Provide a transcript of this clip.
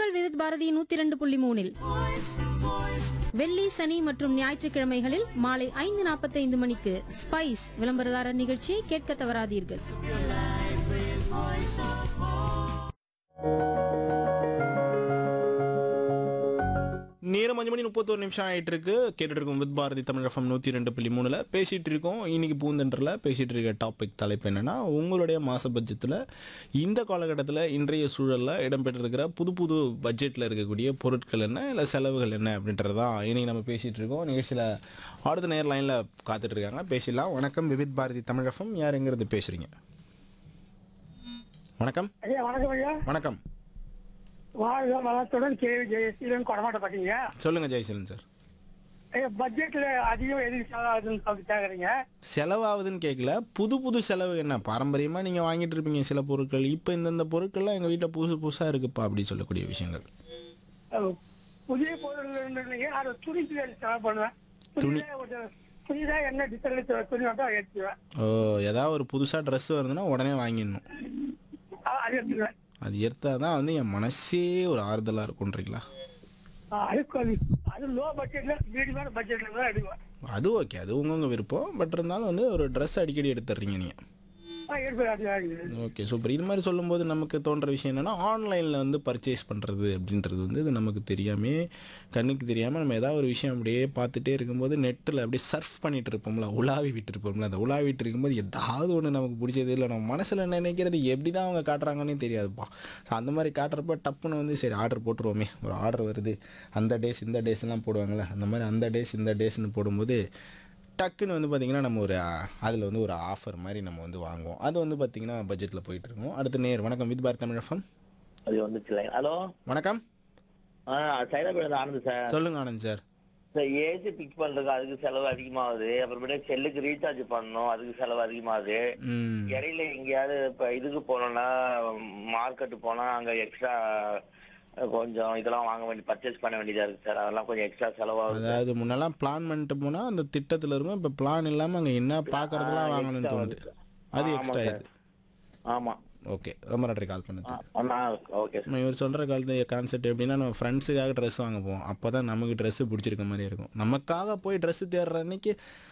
உங்கள் விவித் பாரதி நூத்தி இரண்டு புள்ளி மூணில் வெள்ளி சனி மற்றும் ஞாயிற்றுக்கிழமைகளில் மாலை ஐந்து நாற்பத்தைந்து மணிக்கு ஸ்பைஸ் விளம்பரதாரர் நிகழ்ச்சியை கேட்க தவறாதீர்கள் நேரம் அஞ்சு மணி முப்பத்தோரு நிமிஷம் ஆயிட்டு இருக்கு கேட்டுட்டு இருக்கோம் வித் பாரதி தமிழ் எஃப்எம் நூற்றி ரெண்டு புள்ளி மூணில் பேசிகிட்டு இருக்கோம் இன்னைக்கு பூந்தென்றில் பேசிகிட்டு இருக்க டாபிக் தலைப்பு என்னன்னா உங்களுடைய மாத பட்ஜெட்டில் இந்த காலகட்டத்தில் இன்றைய சூழலில் இடம்பெற்றிருக்கிற புது புது பட்ஜெட்டில் இருக்கக்கூடிய பொருட்கள் என்ன இல்லை செலவுகள் என்ன அப்படின்றது தான் இன்னைக்கு நம்ம பேசிகிட்டு இருக்கோம் நிகழ்ச்சியில் அடுத்த நேர் லைனில் காத்துட்டு இருக்காங்க பேசிடலாம் வணக்கம் விவித் பாரதி தமிழ் எஃப்எம் யாருங்கிறது பேசுகிறீங்க வணக்கம் ஐயா வணக்கம் ஐயா வணக்கம் வாழ்க வளத்துடன் கேவி ஜெயசீலன் கொடமாட்ட பாத்தீங்க சொல்லுங்கள் ஜெயசீலன் சார் ஐயா பட்ஜெட்ல அதிகம் எதுக்கு செலவாகுதுன்னு சொல்லி கேக்குறீங்க செலவாகுதுன்னு கேட்கல புது புது செலவு என்ன பாரம்பரியமாக நீங்கள் வாங்கிட்டு இருப்பீங்க சில பொருட்கள் இப்போ இந்தந்த பொருட்கள்லாம் எங்கள் வீட்டில் புதுசு புதுசாக இருக்குப்பா அப்படி சொல்லக்கூடிய விஷயங்கள் அஹ், புதிய பொருள் இருந்தீங்க அது துணிக்கு செலவு பண்ணுவேன் துணியில கொஞ்சம் துணிதான் என்ன டிசைன்ல துணி வந்தா எடுத்துவேன் ஓ ஏதாவது ஒரு புதுசாக ட்ரெஸ் வருதுன்னா உடனே வாங்கிடணும் அஹ், அது எடுத்துவேன் அது எடுத்தால் தான் வந்து என் மனசே ஒரு ஆறுதலாக இருக்கும்ன்றீங்களா அஹ், அது கொஞ்சம் அது லோ பட்ஜெட்ல மீடியமான பட்ஜெட்ல தான் எடுக்குவேன் அது ஓகே அது உங்கவுங்க விருப்பம் பட் இருந்தாலும் வந்து ஒரு ட்ரெஸ் அடிக்கடி எடுத்துடுறீங்க நீங்கள் அஹ், எடுப்பேன் அது வாங்குவேன். ஓகே சூப்பர் இது மாதிரி சொல்லும்போது நமக்கு தோன்ற விஷயம் என்னென்னா ஆன்லைனில் வந்து பர்ச்சேஸ் பண்ணுறது அப்படின்றது வந்து இது நமக்கு தெரியாமே கண்ணுக்கு தெரியாமல் நம்ம ஏதாவது ஒரு விஷயம் அப்படியே பார்த்துட்டே இருக்கும்போது நெட்டில் அப்படியே சர்ஃப் பண்ணிட்டு இருப்போம்ல உலாவி விட்டு இருப்போம்ல அந்த உலாவிட்டு இருக்கும்போது ஏதாவது ஒன்று நமக்கு பிடிச்சது இல்லை நம்ம மனசில் நினைக்கிறது எப்படி தான் அவங்க காட்டுறாங்கன்னே தெரியாதுப்பா ஸோ அந்த மாதிரி காட்டுறப்ப டப்புன்னு வந்து சரி ஆர்டர் போட்டுருவோமே ஒரு ஆர்டர் வருது அந்த டேஸ் இந்த டேஸ்லாம் போடுவாங்கள்ல அந்த மாதிரி அந்த டேஸ் இந்த டேஸ்னு போடும்போது டக்குன்னு வந்து பார்த்திங்கன்னா நம்ம ஒரு அதில் வந்து ஒரு ஆஃபர் மாதிரி நம்ம வந்து வாங்குவோம் அது வந்து பார்த்திங்கன்னா பட்ஜெட்டில் போயிட்டு இருக்கோம் அடுத்த நேர் வணக்கம் வித் பாரத் தமிழ் எஃப்எம் அது வந்துச்சு ஹலோ வணக்கம் ஆ சைதாபேட் ஆனந்த் சார் சொல்லுங்க Anand sir sir AC pick பண்றதுக்கு அதுக்கு செலவு அதிகமாகுது அப்புறமேட்டு செல்லுக்கு ரீசார்ஜ் பண்ணணும் அதுக்கு செலவு அதிகமாகுது ம் இடையில எங்கேயாவது இப்ப இதுக்கு போனோம்னா மார்க்கெட் போனா அங்க எக்ஸ்ட்ரா கொஞ்சம் இதெல்லாம் வாங்க வேண்டி பர்ச்சேஸ் பண்ண வேண்டியதா இருக்கு சார் அதெல்லாம் கொஞ்சம் எக்ஸ்ட்ரா செலவாகுது அதாவது முன்னெல்லாம் பிளான் பண்ணிட்டு போனால் அந்த திட்டத்தில் இருக்கும் இப்போ பிளான் இல்லாமல் அங்கே என்ன பார்க்கறதெல்லாம் வாங்கணும்னு extra தோணுது வருது. அது ஆமா எக்ஸ்ட்ரா சார். இது ஆமா ஓகே ரொம்ப நன்றி கால் பண்ணது ஓகே சார் நம்ம இவர் சொல்கிற காலத்து கான்செப்ட் எப்படின்னா நம்ம ஃப்ரெண்ட்ஸுக்காக ட்ரெஸ் வாங்க போவோம் அப்போ தான் நமக்கு ட்ரெஸ்ஸு பிடிச்சிருக்க மாதிரி இருக்கும் நமக்காக போய் ட்ரெஸ்ஸு தேடுற அன்னைக்கு